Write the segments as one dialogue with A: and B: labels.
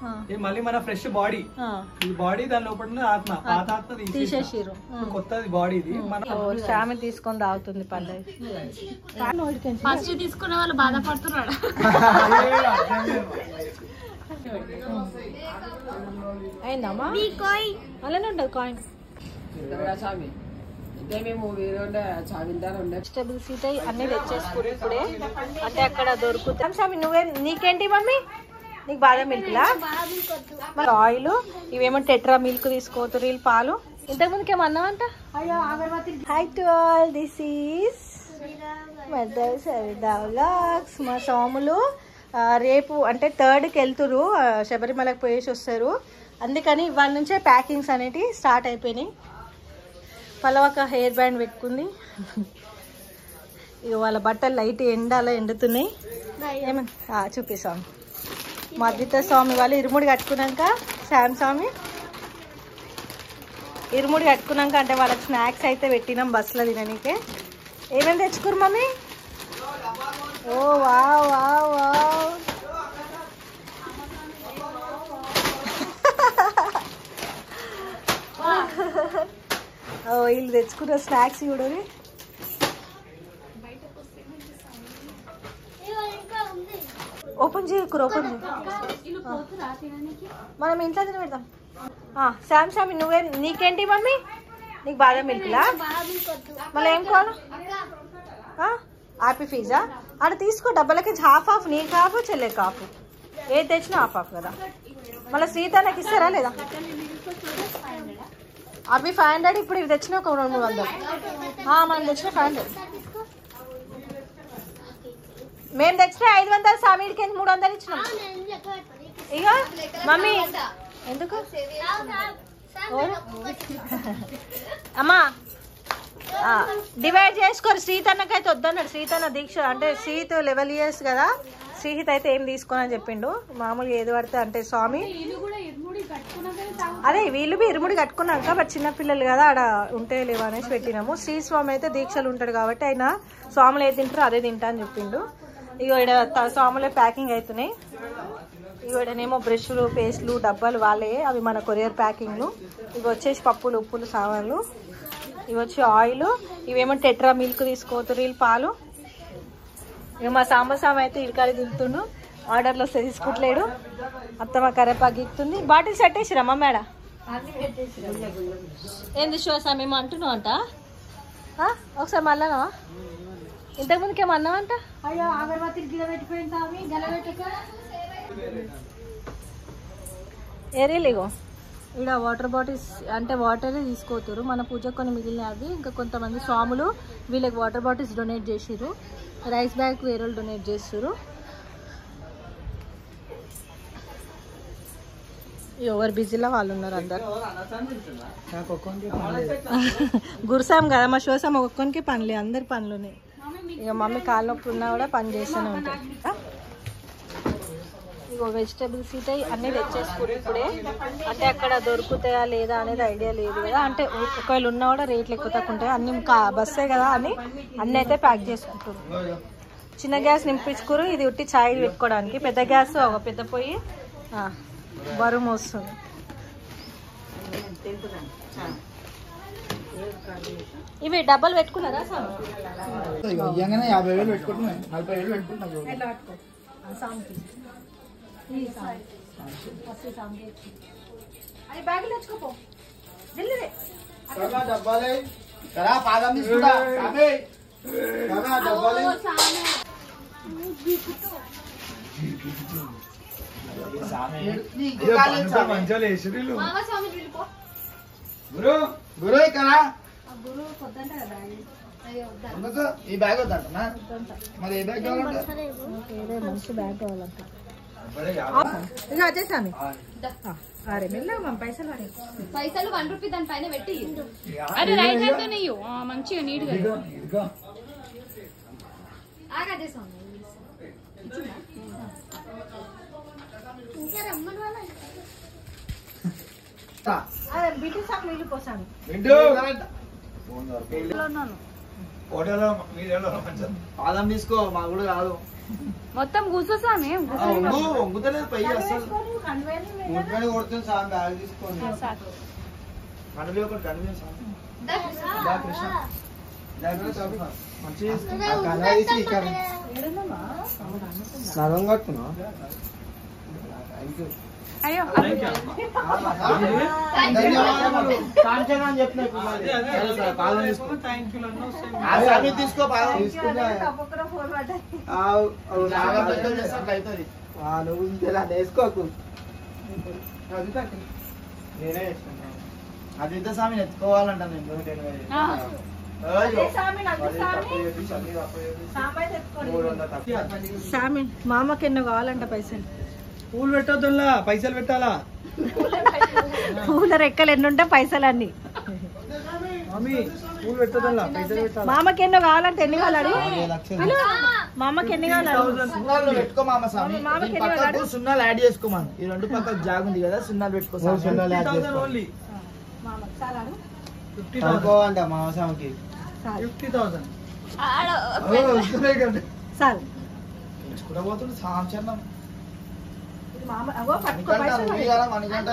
A: ఆ.
B: ఇది మళ్ళీ మన ఫ్రెష్ బాడీ
A: ఆ.
B: ఇది బాడీ దాని లోపల ఉన్న ఆత్మ పాత ఆత్మ తీసేసిన.
A: తీసేసిర్రు
B: ఇప్పుడు కొత్తది బాడీ ఇది మన
A: ఓ, శ్యామి తీసుకొని తాగుతుంది పల్లవి
C: ఫస్ట్ తీసుకునే వాళ్ళు బాధపడుతున్నాడు
A: అయిందమ్మా అలానే ఉంటుంది కాయిన్ వెజిటబుల్స్ అయితే అన్ని తెచ్చేసుకుని ఇప్పుడే అంటే అక్కడ దొరుకుతాయి స్వామి నువ్వేం నీకేంటి మమ్మీ నీకు బాదం మిల్క్లా మరి ఆయిల్ ఇవేమో టెట్రా మిల్క్ తీసుకోతురు వీళ్ళు పాలు ఇంతకు ముందుకు ఏమన్నావంట hi to all this is mother Sarida vlogs మా సోములు ఆ, రేపు అంటే థర్డ్కి వెళ్తురు ఆ, శబరిమలకు పోయేసి వస్తారు అందుకని ఇవాళ నుంచే ప్యాకింగ్స్ అనేటివి స్టార్ట్ అయిపోయినాయి పలవక హెయిర్ బ్యాండ్ పెట్టుకుంది ఇక వాళ్ళ బట్టలు లైట్ ఎండ అలా ఎండుతున్నాయి ఏమని ఆ, చూపిస్తాం మా అద్విత స్వామి వాళ్ళు ఇరుముడి కట్టుకున్నాక శామ్ స్వామి ఇరుముడి కట్టుకున్నాక అంటే వాళ్ళకి స్నాక్స్ అయితే పెట్టినాం బస్సులో తిననీకే ఏమేమి తెచ్చుకోరు mummy oh wow wow wow oh వీళ్ళు తెచ్చుకున్న స్నాక్స్ చూడని ఓపెన్ చేయకూరు ఓపెన్ చేయ మనం ఇంట్లో తిని పెడదాం ఆ, శామ్ శామ్ నువ్వేం నీకేంటి మమ్మీ నీకు బాదం మిల్క్లా మళ్ళీ ఏం కావాలి హ్యాపీ ఫీజా అక్కడ తీసుకో డబ్బలకి హాఫ్ హాఫ్ నీకు హాఫ్ చెల్లెకి హాఫ్ ఏది తెచ్చినా హాఫ్ హాఫ్ కదా మళ్ళీ శ్రీతనకి ఇస్తారా లేదా అవి ఫైవ్ హండ్రెడ్ ఇప్పుడు ఇవి తెచ్చిన ఒక రెండు మూడు వందలు ఆ, మనం తెచ్చిన ఫైవ్ హండ్రెడ్ మేము తెచ్చిన ఐదు వందలు సామీడికి మూడు వందలు ఇచ్చినాం ఇక మమ్మీ ఎందుకు ఎవరు? అమ్మా డివైడ్ చేసుకోరు శ్రీతన్నకైతే వద్దన్నాడు శ్రీతన్న దీక్ష అంటే శ్రీత్ లెవెల్ ఇయర్స్ కదా శ్రీహిత్ అయితే ఏం తీసుకోనని చెప్పిండు మామూలుగా ఏది పడితే అంటే స్వామి అదే వీళ్ళు బి ఇరుముడి కట్టుకున్నాక బట్ చిన్న పిల్లలు కదా ఆడ ఉంటే లేవా అనేసి పెట్టినాము శ్రీ స్వామి అయితే దీక్షలు ఉంటాడు కాబట్టి ఆయన స్వాములు ఏది తింటారో అదే తింటా అని చెప్పిండు ఇక ఈడ త- స్వాములే ప్యాకింగ్ అవుతున్నాయి ఇవిడనేమో బ్రష్లు పేస్ట్లు డబ్బాలు వాళ్ళే అవి మన కొరియర్ ప్యాకింగ్లు ఇవి వచ్చేసి పప్పులు ఉప్పులు సామాన్లు ఇవి వచ్చి ఆయిల్ ఇవేమో టెట్రా మిల్క్ తీసుకోతురు వీళ్ళు పాలు ఇక మా సాంబ సామ అయితే ఇడికాడి దిగుతుండు ఆర్డర్లో వస్తే తీసుకుంటలేడు అత్తమ్మ కరేపాకు ఇస్తుంది బాటిల్ సెట్ వేసిరమ్మా మేడ ఏంది షో సామ్ ఏమో అంటున్నావు అంట ఆ? ఒకసారి మళ్ళా ఇంతకు ముందుకు ఏమో అన్నావంట
C: అయ్యో అగరబత్తికి గిల పెట్టిపోయింది స్వామి గల పెట్టక
A: ఏరీలిగో ఇక్కడ వాటర్ బాటిల్స్ అంటే వాటర్ తీసుకోతురు మన పూజ కొన్ని మిగిలినవి ఇంకా కొంతమంది స్వాములు వీళ్ళకి వాటర్ బాటిల్స్ డొనేట్ చేసిర్రు రైస్ బ్యాగ్ వేరే వాళ్ళు డొనేట్ చేస్తారు ఎవరు బిజీలో వాళ్ళు ఉన్నారు అందరు
B: నాకు ఒక్కొక్కరికి పని లేదు.
A: గురుసాం కదా మా శోసాం ఒక్కొక్కరికి పనులే అందరి పనులు ఉన్నాయి ఇక మమ్మీ కాళ్ళ నొప్పి ఉన్నా కూడా పని చేస్తూనే ఉంటాయి ఆ? ఇగో వెజిటబుల్స్ అయితే అన్నీ తెచ్చేసుకుని ఇప్పుడే అంటే అక్కడ దొరుకుతాయా లేదా అనేది ఐడియా లేదు కదా అంటే ఒ- ఒకవేళ ఉన్నా కూడా రేట్లు ఎక్కువ తక్కువ ఉంటాయి అన్ని కా- బస్సే కదా అని అన్నీ అయితే ప్యాక్ చేసుకుంటారు చిన్న గ్యాస్ నింపించుకోరు ఇది ఉట్టి ఛాయ్ పెట్టుకోవడానికి పెద్ద గ్యాస్ ఒక పెద్ద పొయ్యి ఆ, బరువు మోస్తుంది ఇవి డబ్బాలు పెట్టుకున్నారా సార్
D: ఇక ఇయ్యంగానే యాభై వేలు పెట్టుకుంటున్నాయి నలభై వేలు పెట్టుకుంటున్నాం
A: ఎట్లా పట్టుకో సాంకి అది బ్యాగులు తెచ్చుకోపో ఢిల్లీదే
D: డబ్బాలే కరా పాదం తీసుకుంటా సామి. కరా డబ్బాలే నీ ఇంకో కాలు లేదు సామి.
B: మంచిగా వేసిర్రు వీళ్ళు.
C: మామ స్వామి వెళ్ళిపో
B: గురు
D: గురు కరా
C: గురువు పొద్దంట కదా అయ్యో వద్దా
D: ఎందుకు ఈ బ్యాగ్ వద్దంటున్నా మరి ఏ బ్యాగ్ కావాలంటే
A: ఏదో మంచి బ్యాగ్ కావాలంట ఇక వచ్చేసామి అరే మెల్లగా మన పైసలు వాడే
C: పైసలు వన్ రూపీ దాని పైన పెట్టి అరే రైట్ హ్యాండ్ నెయ్యు మంచిగా నీట్ గా
B: ఇదిగో, ఇదిగో.
C: ఆగదే స్వామి ఇంకా రమ్మని వాళ్ళ
A: అదే బీటీ సాంగ్ నీళ్ళు పోసాను
B: వింటూ.
A: ఉన్నాను
B: హోటల్లో మీరు ఎలా మంచిది
D: పాదం తీసుకో మా కూడా కాదు
C: మొత్తం కూర్చో స్వామి
D: వంగుతలేదు పై అసలు ముట్టుకొని కొడుతుంది సార్ బ్యాగ్ తీసుకోండి కనులు ఒకటి కనులు సార్ దా కృష్ణ జాగ్రత్త చాలు. మంచిగా చేసుకో. ఆ కళ తీసి ఈ కళ. నగం కట్టుకున్నా థ్యాంక్ యూ
C: అయ్యో
D: ధన్యవాదాలు కాంచనా అని చెప్పిన ఇప్పుడు మరి. సరే సార్, పాదం తీసుకో.
B: థ్యాంక్ యూ అన్న వస్తాయి
D: ఆ స్వామి తీసుకో పాదం తీసుకుంటే ఆ, ఆ, నాగం పెద్దలు చేస్తే అట్లా అవుతుంది. ఆ, నువ్వు ఇంకెలా వేసుకోకు అది తక్కు. నేనే వేసుకుంటాను అది ఇంత స్వామిని ఎత్తుకోవాలంట నేను నూట ఎనభై.
C: ఆ.
D: అయ్యో.
A: స్వామి, నాకు
D: పది
A: స్వామి.
D: తక్కువ చేసి, అన్ని తక్కువ చేసి, మూడు వందలు తక్కువ.
A: సామి మామకి ఎన్నో కావాలంట పైసలు
B: పూలు పెట్టొద్దులా పైసలు పెట్టాలా
A: పూల రెక్కలు ఎన్ని ఉంటే పైసలు అన్ని
B: మమ్మీ పూలు పెట్టొద్దులా పైసలు పెట్టాలా
A: మామకి ఎన్నో కావాలంటే ఎన్ని కావాలి అడుగు?
D: అరవై లక్షలు.
A: పిలు. మామకి ఎన్ని కావాలి అడుగు?
D: సున్నాలు పెట్టుకో మామ స్వామి
A: మామ
D: దీని
A: కెళ్ళి
D: పక్కకు
A: వెళ్ళాడు.
D: సున్నాలు యాడ్ చేసుకోమను ఈ రెండు పక్కకు జాగ్ ఉంది కదా సున్నాలు పెట్టుకో స్వామి. సున్నాలు యాడ్ చేసుకో
B: ఓన్లీ
A: మామకి చాలా అడుగు.
B: ఫిఫ్టీ థౌసండ్
D: అనుకోవంట మామ స్వామికి
A: చాలు.
B: ఫిఫ్టీ థౌసండ్
A: చాలు
D: కూడా పోతుంది సంవత్సరం
A: ఇది మామ అగో పట్టుకో
D: మనకంట
A: పైసలు
D: నువ్వు
A: అడుగు.
D: ఇయ్యాలా, మనకంట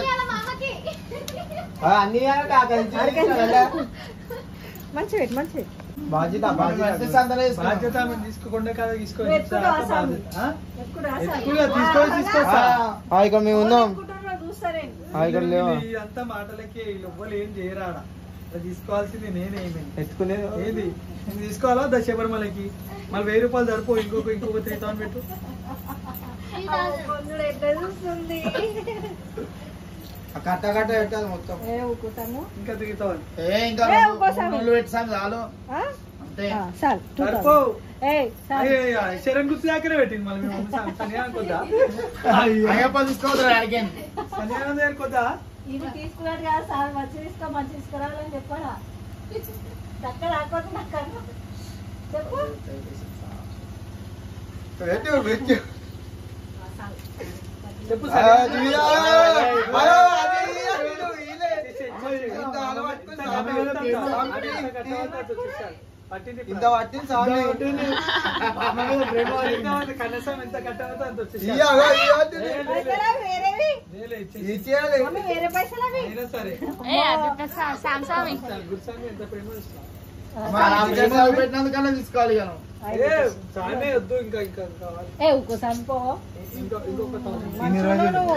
D: ఆ, అన్ని ఇయ్యాలంటే ఆ కలిసి ఇయ్యాలా?
A: మంచి పెట్టు మంచి పెట్టు.
D: బాధ్యత బాధ్యత అందరూ వేసుకో.
B: బాధ్యత మేము తీసుకోకుండా కదా తీసుకో
A: నువ్వు ఎత్తుకురా స్వామి. ఎక్కురా సామి.
B: ఎక్కువగా తీసుకో తీసుకొస్తా
D: ఆ, ఇక్కడ మేము ఉన్నాం
A: అనుకుంటున్నా చూస్తారే.
D: ఆ, ఇక్కడ లేవా
B: అంతా మాటలకి లోపల ఏం చేయరాడ అది తీసుకోవాల్సింది నేనే
D: ఎత్తుకునే
B: ఏది నేను తీసుకోవాలా ద శబరిమలకి మళ్ళీ వెయ్యి రూపాయలు సరిపో ఇంకొక ఇంకొక త్రీ థౌసండ్ పెట్టు
A: అమ్మో, కొందరు ఎట్లా చూస్తుంది
D: ఆ కట్ట కట్ట పెట్టాలి మొత్తం
A: ఏ ఊరుకుంటాను
B: ఇంకా త్రీ థౌసండ్
D: ఏ ఇంకా
A: ఏ,
D: రెండు-
A: ఒక్కోసారి.
D: రెండు పెట్టాను చాలు
A: ఆ?
D: అంతే
A: ఆ, చాలు టూ
B: సరిపో
A: థౌసండ్. ఏయ్, చాలు.
B: శరణ్ గుర్తు దగ్గరే పెట్టింది మళ్ళీ మేము సన్- సన్యానం కొద్దా
D: అయ్యప్ప తీసుకోవద్దు అడిగాను
B: సన్యానం దగ్గర కొద్దా
A: ఇది తీసుకున్నాడు కదా సార్ మంచి తీసుకో మంచి తీసుకురావాలని చెప్పాడా చక్క రాకపోతే నాకు అన్న. చెప్పు
B: చెప్పు
D: ఆ,
B: సన్యానం.
D: తీయా. అయ్యో, అది ఇయ్య, వీడు, వీలే. ఇంత అలవాటు
B: ఆమె
D: స్వామి.
B: వెళ్తాం కదా. ఆమె వెళ్తాం కదా. చూస్తాడు. పట్టింది
D: ఇంత పట్టింది స్వామి
B: ఆమె మీద ప్రేమ ఎంత కనీసం ఎంత కట్టవుతుందో అంత వచ్చేసాడు.
D: ఇయ్య, అగో, ఇయ్య అంటుంది.
B: లే, లే, లే.
A: పైసలు వేరేవి
B: లేలే, ఇచ్చేసి.
D: ఇచ్చేయాలి
A: మమ్మీ వేరే పైసలు అవి
B: అయినా సరే
C: ఏ అది శామ్ స్వామి
B: గురుస్వామి ఎంత ప్రేమ ఇస్తాం
D: మా రామకృష్ణ పెట్టినందుకన్నా తీసుకోవాలి ఇక నువ్వు.
B: ఏ సామే వద్దు ఇంకా ఇంకా కావాలి
A: ఏ ఊకో సంపో
B: ఇంకో ఇంకొక థౌసండ్
D: ఇన్ని రోజులు.
A: నువ్వు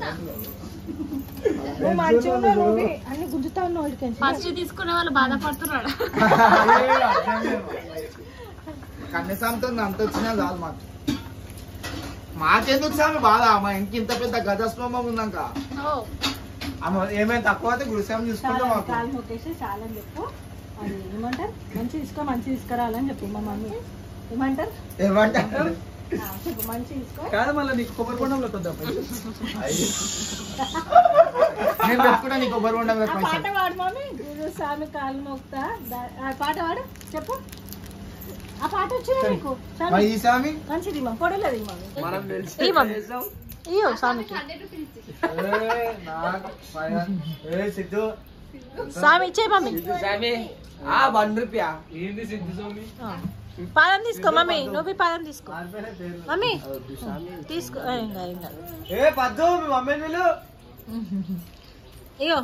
A: నువ్వు మంచిగా ఉన్నావు నువ్వు అన్ని గుంజుతా ఉన్నావు ఇక్కడి
C: ఫస్ట్ తీసుకునే వాళ్ళు బాధపడుతున్నాడు
D: కన్యసామితో అంత వచ్చినా చాలు మాకు మాకెందుకు స్వామి బాధ మా ఇంటికి ఇంత పెద్ద గజస్తంభం ఉందాక
C: ఓ
D: ఆమె ఏమైనా తక్కువ అయితే గురుస్వామి చూసుకుంటే
A: చాలా
D: మాకు
A: కాలు మొక్కేసి చాలా అని చెప్పు అది ఏమంటారు మంచి తీసుకో మంచి తీసుకురావాలని చెప్పు మా మమ్మీ ఏమంటారు
D: ఏమంటారు
A: ఆ, చెప్పు మంచి తీసుకో
B: కాదు మళ్ళీ నీకు కొబ్బరి కొండంలో కొద్దాం
D: నేను పెట్టుకుంటా నీకు కొబ్బరి ఉండ
A: ఆ పాట పాడు మమ్మీ గురు స్వామి కాలు మొక్తా దా- ఆ పాట పాడు చెప్పు ఆ పాట వచ్చింది నీకు స్వామి
D: మరి ఈ స్వామి
A: మంచిది మా పొడలేదు మమ్మీ
B: మనం
A: ఈ మమ్మీ ఇయ్యో స్వామికి
D: ఏ, నాకు ఫైవ్ ఏ సిద్ధు
A: స్వామి ఇచ్చే మమ్మీ
D: ఆ వన్ రూపాయ
B: ఏంది సిద్ధు స్వామి
A: ఆ. పాదం తీసుకో మమ్మీ నువ్వు ఈ పాదం తీసుకో మమ్మీ తీసుకో ఏ, ఇంకా ఇంకా
D: ఏ పద్దు మీ మమ్మీ వీళ్ళు
A: ఇగో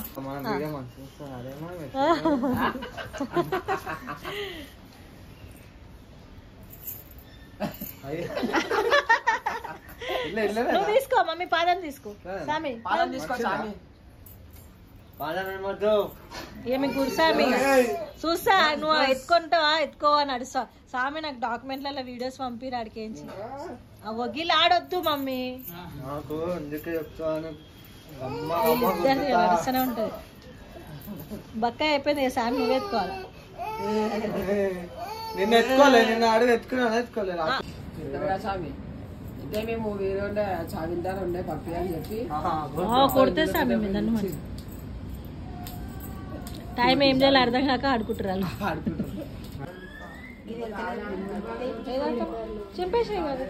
A: నువ్వు తీసుకో మమ్మీ పాదం తీసుకో స్వామి
D: పాదం తీసుకో స్వామి పాదం ఏమొద్దు
A: ఏమి గురుసామి చూస్తా నువ్వు ఎత్తుకుంటావా ఎత్తుకో అని అడుస్తా స్వామి నాకు డాక్యుమెంట్లలో వీడియోస్ పంపిరు అడికేంచి ఒగిలు ఆడొద్దు మమ్మీ
D: నాకు అందుకే చెప్తాను
A: ఇద్దరిది నడుస్తూనే ఉంటది బక్కాయి అయిపోయింది ఇక స్వామి నువ్వు ఎత్తుకోవాలి
D: నిన్న ఎత్తుకోలే నిన్న అడుగు ఎత్తుకున్నాను ఎత్తుకోలే
E: స్వామి అయితే మేము వేరే ఉండే చావిందారు ఉండే పప్పి అని చెప్పి
A: ఆ, కొడితే స్వామి మీద నన్ను మరి. టైం ఏం చేయాలి అర్థం కాక ఆడుకుంటారు వాళ్ళు
E: ఆడుకుంటారు
A: ఏదంటే చింపేసాయి కదా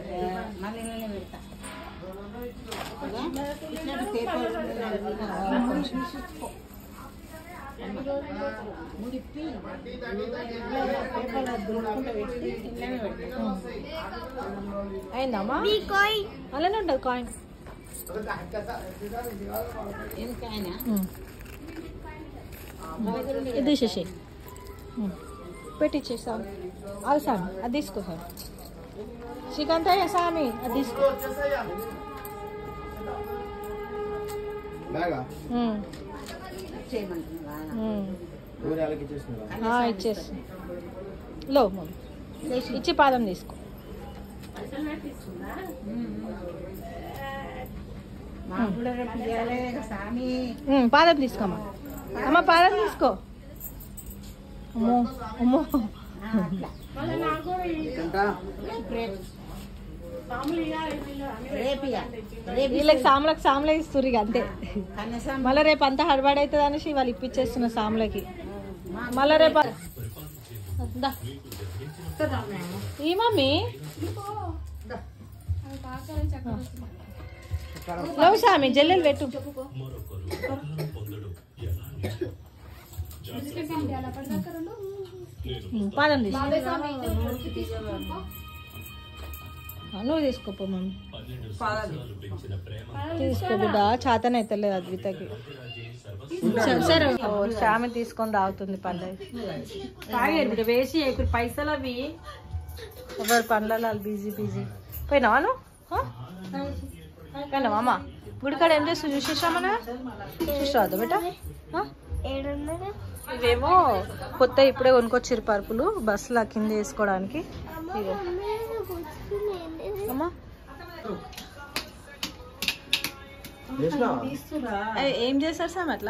A: అయిందమ్మా అలానే ఉంటుంది కాయిన్ ఇది తీసేసి పెట్టిచ్చేసాం అది సామి అది తీసుకో సార్ శ్రీకాంత్ అయ్యా సామి అది తీసుకో
D: బాగా
A: ఉమ్. ఉమ్.
D: ఊరి వాళ్ళకి ఇచ్చేస్తున్నా
A: ఆ, ఇచ్చేసి లో మమ్మీ. ఇచ్చి పాదం తీసుకో ఉమ్, పాదం తీసుకోమ్మా అమ్మ పాదం తీసుకో అమ్మో అమ్మో
D: ఎంత
A: వీళ్ళకి సాములకు సాములే ఇస్తుర్రు ఇక అంతే మళ్ళీ రేపు అంతా హడబడి అవుతుంది అనేసి వాళ్ళు ఇప్పించేస్తున్న సాములకి మళ్ళీ రేపు దా. ఈ మమ్మీ లవ్ సామి జల్లెలు పెట్టు ఉమ్, పాదం తీసుకో ఆ, నువ్వు తీసుకోపో మమ్మీ తీసుకో బిడ్డ చాతన అవుతలేదు అద్వితకి సరే, సరే ఓ, శ్యామ తీసుకొని తాగుతుంది పల్లవి
C: వేసి ఇప్పుడు పైసలు అవి
A: ఎవరి పనులలో వాళ్ళు బిజీ బిజీ పోయినావా నువ్వు ఆ? పోయినావా అమ్మ గుడికాడ ఏం చేస్తూ చూసేసామనా చూసావద్దా బేట ఆ? ఇవేమో కొత్త ఇప్పుడే కొనుక్కొచ్చిరు పరుపులు బస్సులో కింద వేసుకోవడానికి ఇగో అమ్మా అయ్ ఏం చేస్తారు సార్ అట్లా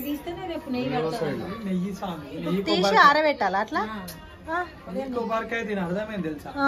B: నెయ్యి స్వామి నెయ్యి
A: తీసి ఆరబెట్టాలా అట్లా ఆ,
B: నెయ్యి కొబ్బరికాయ దీని అర్థమైంది తెలుసా
A: ఆ,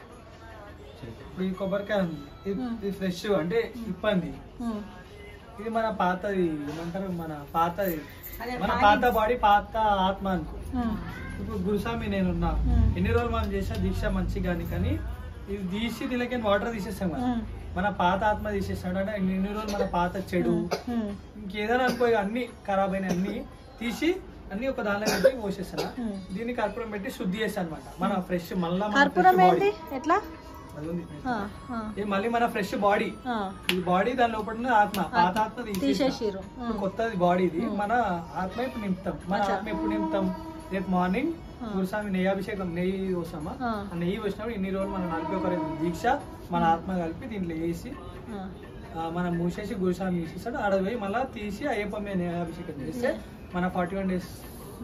B: ఇప్పుడు ఈ కొబ్బరికాయ ఉంది ఇది- ఇది ఫ్రెష్ అంటే ఇబ్బంది
A: ఉమ్,
B: ఇది మన పాతది ఏమంటారు మన పాతది మన పాత బాడీ పాత ఆత్మ అనుకో
A: ఉమ్,
B: ఇప్పుడు గురుస్వామి నేనున్నా
A: Hmm.
B: ఎన్ని రోజులు మనం చేసిన దీక్ష మంచిగా కానీ కానీ ఇది తీసి దీనికి వాటర్ తీసేస్తాం కదా
A: ఉమ్,
B: మన పాత ఆత్మ తీసేస్తాడు అంటే ఎన్ని రోజులు మన పాత చెడు
A: ఉమ్,
B: ఇంకేదైనా అనుకో ఇక అన్ని ఖరాబ్ అయిన అన్ని తీసి అన్ని ఒక దానిలో పెట్టి పోసేస్తాను
A: Hmm.
B: దీన్ని కర్పూరం పెట్టి శుద్ధి చేస్తాను అనమాట మన ఫ్రెష్ మళ్ళా మన
A: కర్పూరం
B: fresh
A: ఏంటి
B: body.
A: ఎట్లా
B: అది ఉంది.
A: ఆ, ఆ,
B: ఇది మళ్ళీ మన ఫ్రెష్ బాడీ
A: ఆ,
B: ఈ బాడీ దాని లోపల ఉన్న ఆత్మ పాత ఆత్మ తీసేసి
A: తీసేసిర్రు
B: ఇప్పుడు కొత్తది బాడీ ఇది మన ఆత్మ ఇప్పుడు నింపుతాం మన ఆత్మ ఎప్పుడు నింపుతాం రేపు మార్నింగ్ గురుస్వామి నెయ్యాభిషేకం నెయ్యి పోసామా
A: ఆ.
B: ఆ నెయ్యి పోసినప్పుడు ఇన్ని రోజులు మనం నడిపి ఒక రోజు దీక్ష మన ఆత్మ కలిపి దీంట్లో వేసి
A: ఆ,
B: ఆ, మనం మూసేసి గురుస్వామి తీసేస్తాడు ఆడ పోయి మళ్ళీ తీసి అయ్యప్ప మీద నెయ్యాభిషేకం చేస్తే మన ఫార్టీ వన్ డేస్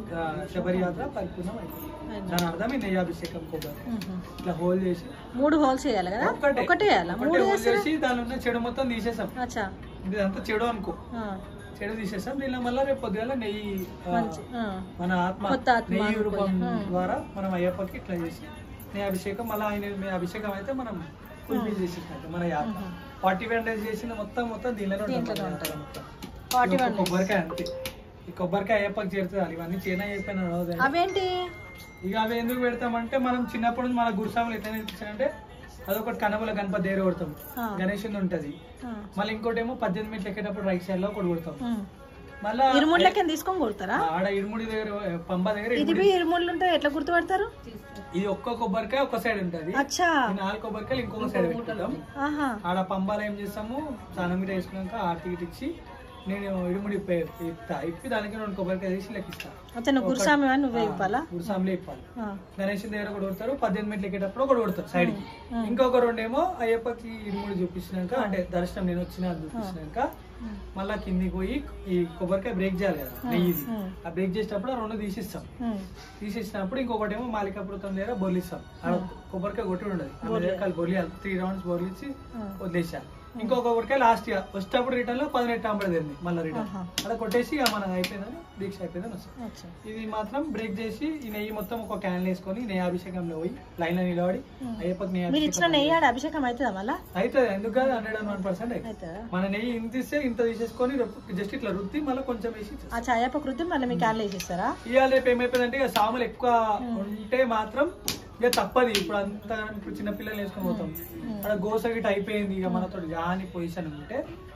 B: శబరి యాత్ర పరిపూర్ణం అయిపోయింది దాని అర్థం ఈ నెయ్యాభిషేకం కొబ్బరి
A: ఉహు.
B: ఇట్లా హోల్ చేసి
A: మూడు హోల్స్ వేయాలి కదా
B: ఒక్కటే
A: ఒకటే వేయాలా
B: ఒకటే
A: మూడు
B: హోల్
A: వేస్తే
B: చేసి దానిలో ఉన్న చెడు మొత్తం తీసేసాం
A: అచ్చా
B: ఇదంతా చెడు అనుకో
A: ఆ,
B: చెడు తీసేసాం దీనిలో మళ్ళీ రేపు పొద్దుగాల నెయ్యి ఆ,
A: మంచి ఆ,
B: మన ఆత్మ
A: కొత్త ఆత్మ
B: నెయ్యి
A: అనుకోని.
B: రూపం
A: Hmm.
B: ద్వారా మనం అయ్యప్పకి ఇట్లా చేసి నెయ్యి అభిషేకం మళ్ళీ ఆయన మీ అభిషేకం అయితే మనం ఫుల్ఫిల్ చేసేసినట్టు మన యాత్ర ఫార్టీ వన్ డేస్ చేసిన మొత్తం మొత్తం దీనిలోనే ఉంటుంది
A: దీంట్లోనే
B: మన
A: ఉంటుంది.
B: యాత్ర మొత్తం.
A: ఫార్టీ
B: ఇది ఒక
A: వన్
B: కొబ్బరికాయ అంతే ఈ కొబ్బరికాయ అయ్యప్పకి చేరుతుంది ఇవన్నీ చేనా అయిపోయిన
A: అవేంటి
B: ఇక అవి ఎందుకు పెడతామంటే మనం చిన్నప్పటి నుంచి మన గురుస్వాములు ఎట్లా నేర్పించారంటే అదొకటి కనబల గణపతి దగ్గర కొడతాం
A: ఆ.
B: గణేషుని ఉంటది
A: ఆ,
B: మళ్ళీ ఇంకోటి ఏమో పద్దెనిమిది మెట్లు ఎక్కేటప్పుడు రైట్ సైడ్ లో ఒకటి కొడతాం
A: ఉమ్.
B: మళ్ళా
A: ఇరుముళ్ళకి తీసుకొని కొడతారా
B: ఆడ ఇరుముడి దగ్గర పంబ దగ్గర
A: ఇది
B: ఇరుముడి
A: బి ఇరుముళ్ళు ఉంటే ఎట్లా గుర్తుపడతారు
B: ఇది ఒక్క కొబ్బరికాయ ఒక సైడ్ ఉంటది
A: అచ్చా
B: ఈ నాలుగు కొబ్బరికాయలు ఇంకొక సైడ్ పెట్టుకుంటాం
A: ఆహా
B: ఆడ పంబాలు ఏం చేస్తాము స్నానం మీద వేసుకున్నాక ఆర్తి గిట్ ఇచ్చి నేను ఇడుముడి ఇప్ప- ఇప్తా ఇప్పి దానికి రెండు కొబ్బరికాయ తీసి లెక్కిస్తా
A: అచ్చా నువ్వు గురుస్వామి అని నువ్వే ఇవ్వాలా
B: గురుసాములే ఇప్పాలి
A: ఆ,
B: గణేష్ దగ్గర ఒకటి కొడతారు పద్దెనిమిది మెట్లు ఎక్కేటప్పుడు ఒకటి కొడతారు సైడ్ కి ఇంకొక రెండేమో అయ్యప్పకి ఇరుముడి చూపించినాక అంటే దర్శనం నేను వచ్చిన చూపించినాక మళ్ళా కిందికి పోయి ఈ కొబ్బరికాయ బ్రేక్ చేయాలి కదా నెయ్యిది
A: ఉమ్.
B: ఆ బ్రేక్ చేసేటప్పుడు ఆ రెండు తీసిస్తాం
A: ఉమ్,
B: తీసేసినప్పుడు ఇంకొకటి ఏమో మాలికాపురం దగ్గర బొర్లిస్తాం ఆడ కొబ్బరికాయ కొట్టి ఉండదు ఆమె దగ్గర కలిపి బొర్లియాలి త్రీ రౌండ్స్ బొర్లిచ్చి
A: ఉమ్.
B: వదిలేసా ఇంకొక కొబ్బరికాయ లాస్ట్ ఇయర్ వచ్చేటప్పుడు రిటర్న్ లో పదినెట్టు అంబడేది మళ్ళీ రిటర్న్
A: ఆహా.
B: అలా కొట్టేసి ఇక మనది అయిపోయిందని దీక్ష అయిపోయిందని వస్తాం
A: అచ్చా
B: ఇది మాత్రం బ్రేక్ చేసి ఈ నెయ్యి మొత్తం ఒక క్యాన్ వేసుకొని నెయ్యి అభిషేకంలో పోయి లైన్ లో నిలబడి అయ్యప్పకి నెయ్యి
A: మీరు ఇచ్చిన
B: అభిషేకం
A: నెయ్యి ఆడ అభిషేకం అవుతుందా మళ్ళా
B: అవుతుంది ఎందుకు కాదు హండ్రెడ్ అండ్ వన్ పర్సెంట్
A: అవుతుందా
B: మన నెయ్యి ఇంత ఇస్తే ఇంత తీసేసుకొని జస్ట్ ఇట్లా రుద్ది మళ్ళీ కొంచెం వేసి ఇచ్చేస్తాం.
A: ఆ ఛాయప కృతి మళ్ళీ మీ క్యాన్లో వేసేస్తారా
B: ఇవాళ రేపు ఏమైపోయిందంటే ఇక సాములు ఎక్కువ ఉంటే మాత్రం ఇక తప్పది ఇప్పుడు అంతా ఇప్పుడు చిన్న పిల్లలు వేసుకొని పోతాం అక్కడ గోస గిట్ అయిపోయింది ఇక మనతో జాని పొజిషన్ ఉంటే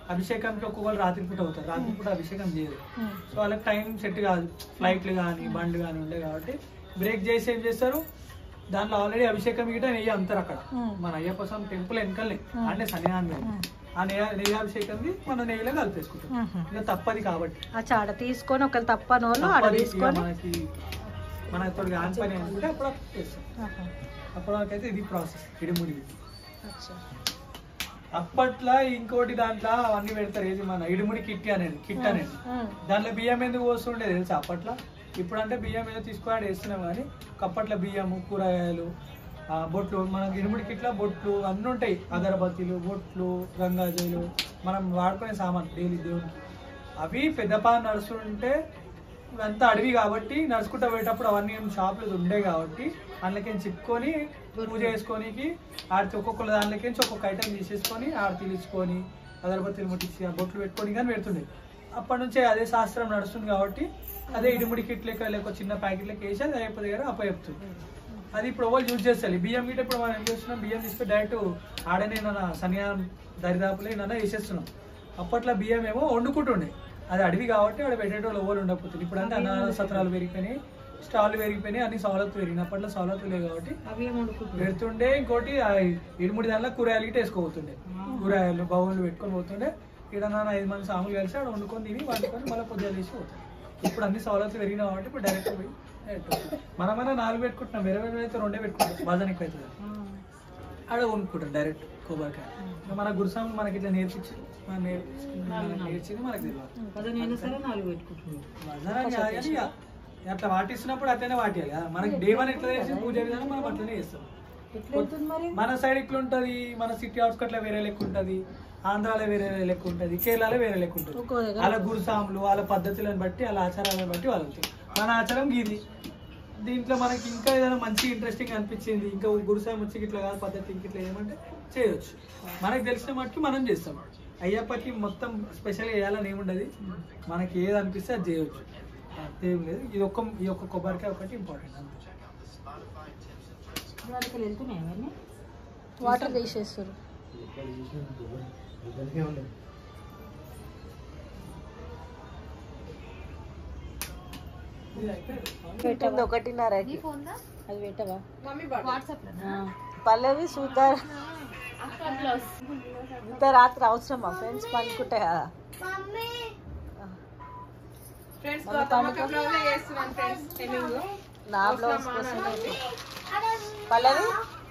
B: అభిషేకానికి ఒక్కొక్కరు రాత్రి పూట అవుతారు రాత్రి పూట అభిషేకం చేయరు సో వాళ్ళకి టైం సెట్ కాదు ఫ్లైట్లు కానీ బండ్లు కానీ ఉండే కాబట్టి బ్రేక్ చేసి ఏం చేస్తారు దాంట్లో ఆల్రెడీ అభిషేకం గిట్ట నెయ్యి అంటారు అక్కడ మన అయ్యప్ప స్వామి టెంపుల్ వెనకాలే అంటే సన్నిధానం మీద ఆ నెయ్యి నెయ్యి అభిషేకంది మనం నెయ్యిలో కలిపేసుకుంటాం ఇంకా తప్పది కాబట్టి
A: అచ్చా ఆడ తీసుకొని ఒకళ్ళు తప్పని వాళ్ళు ఆడ
B: తప్పది ఇక
A: తీసుకొని
B: మనకి మన తోడు కాని పని అనుకుంటే అప్పుడు అప్పుడు చేస్తాం
A: ఆహా.
B: అప్పుడు వరకైతే ఇది ప్రాసెస్ ఇడిముడి
A: అచ్చా.
B: అప్పట్లో ఇంకోటి దాంట్లో అవన్నీ పెడతారు ఏది మన ఇడిముడి కిట్ అనేది కిట్ అనేది
A: ఉమ్.
B: దాంట్లో బియ్యం ఎందుకు పోస్తుండేది తెలుసా అప్పట్లో ఇప్పుడు అంటే బియ్యం ఏదో తీసుకొని వేస్తున్నాం కానీ అప్పట్లో బియ్యము కూరగాయలు ఆ, బొట్లు మన ఇరుముడి కిట్ల బొట్లు అన్నీ ఉంటాయి అగరబత్తీలు బొట్లు గంగాజలు మనం వాడుకునే సామాన్ డైలీ దేవునికి అవి పెద్దపా నడుస్తుంటే అంతా అడవి కాబట్టి నడుచుకుంటూ పోయేటప్పుడు అవన్నీ ఏం షాపులు ఉండే కాబట్టి అందులోకి చిక్కుకొని పూజ చేసుకోనికి ఆడితే ఒక్కొక్కరు దాంట్లోకి ఒక్కొక్క ఐటమ్ తీసేసుకొని ఆడతి తీసుకొని అగరబత్తీలు ముట్టించి ఆ బొట్లు పెట్టుకొని కానీ పెడుతుండే అప్పటి నుంచే అదే శాస్త్రం నడుస్తుంది కాబట్టి అదే ఇడిముడి కిట్ లెక్క లేక చిన్న ప్యాకెట్ లెక్క వేసి అది అయిపోతుంది కదా అప్ప చెప్తుంది అది ఇప్పుడు ఎవరు యూజ్ చేస్తారు బియ్యం గిట్ట ఇప్పుడు మనం ఏం చేస్తున్నాం బియ్యం తీసుకొని డైరెక్ట్ ఆడనే నన్న సన్యాం దరిదాపులే నన్న వేసేస్తున్నాం అప్పట్లో బియ్యం ఏమో వండుకుంటుండే అది అడవి కాబట్టి ఆడ పెట్టేటోళ్ళు ఎవరు ఉండకపోతుంది ఇప్పుడు అంటే అన్న సత్రాలు పెరిగిపోయినాయి స్టాల్ పెరిగిపోయినాయి అన్ని సవలతులు పెరిగినాయి అప్పట్లో సవలతులు లేవు కాబట్టి
A: అవి ఏం వండుకుంటున్నారు?
B: పెడుతుండే ఇంకోటి ఆ ఇరుముడి దాంట్లో కూరగాయలు గిట్ట వేసుకోబోతుండే కూరగాయలు బౌన్లు పెట్టుకొని పోతుండే ఇక్కడ నాన్న ఐదు మంది సాములు కలిసి ఆడ వండుకొని తిని వండుకొని మళ్ళీ పొద్దున తీసి పోతాం ఇప్పుడు అన్ని సవలతులు పెరిగినాయి కాబట్టి ఇప్పుడు డైరెక్ట్ పోయి direct మనమైనా నాలుగు పెట్టుకుంటున్నాం వేరే వేరే అయితే రెండే పెట్టుకుంటాం బాజాన్ ఎక్కువ అవుతుంది ఆడ కొనుక్కుంటాం డైరెక్ట్ కొబ్బరికాయ ఇంకా మన గురుస్వామి మనకి ఇట్లా నేర్పించి మన నేర్పించి నేర్చింది మనకి తెలియదు
A: పదిహేను సరే నాలుగు పెట్టుకుంటున్నాను
B: భజన కాదు కానీ ఇక అట్లా వాటిస్తున్నప్పుడు అట్లనే వాటియాలి కదా మనకి డే వన్ ఎట్లా చేసి పూజ విధానం మనం అట్లనే చేస్తాం
A: ఎట్లా వెళ్తుంది మరి
B: మన సైడ్ ఇట్లా ఉంటది మన సిటీ అవుట్స్కట్లో వేరే లెక్క ఉంటది ఆంధ్రాలో వేరే లెక్క ఉంటది కేరళలో వేరే లెక్క ఉంటుంది
A: ఒక్కో దగ్గర
B: వాళ్ళ గురుసాములు వాళ్ళ పద్ధతులను బట్టి వాళ్ళ ఆచారాలను బట్టి వాళ్ళకి మన ఆచారం గీది దీంట్లో మనకి ఇంకా ఏదైనా మంచి ఇంట్రెస్టింగ్ అనిపించింది ఇంకా గురుసామి వచ్చి ఇట్లా కాదు పద్ధతి ఇంక ఇట్లా ఏమంటే చేయొచ్చు మనకు తెలిసిన మట్టుకు మనం చేస్తాం అయ్యప్పకి మొత్తం స్పెషల్ చేయాలని ఏముండదు మనకి ఏది అనిపిస్తే అది చేయొచ్చు అంతేం లేదు ఇది ఒక్క ఈ ఒక్క కొబ్బరికాయ ఒకటి ఇంపార్టెంట్ అంతే
A: వాళ్ళకి వెళ్తున్నాయి అవన్నీ వాటర్ తీసేస్తారు పెట్టింది ఒకటిన్నరకి అది పెట్టవా
C: వాట్సాప్ లో
A: పల్లవి సూతార్ ఇంత రాత్రి అవసరమా ఫ్రెండ్స్ పనుకుంటే కదా
E: ఫ్రెండ్స్
A: మళ్ళీ
E: గౌతమ
A: పండుకో.
E: చేస్తున్నాను ఫ్రెండ్స్
A: నా బ్లౌజ్ కోసం పల్లవి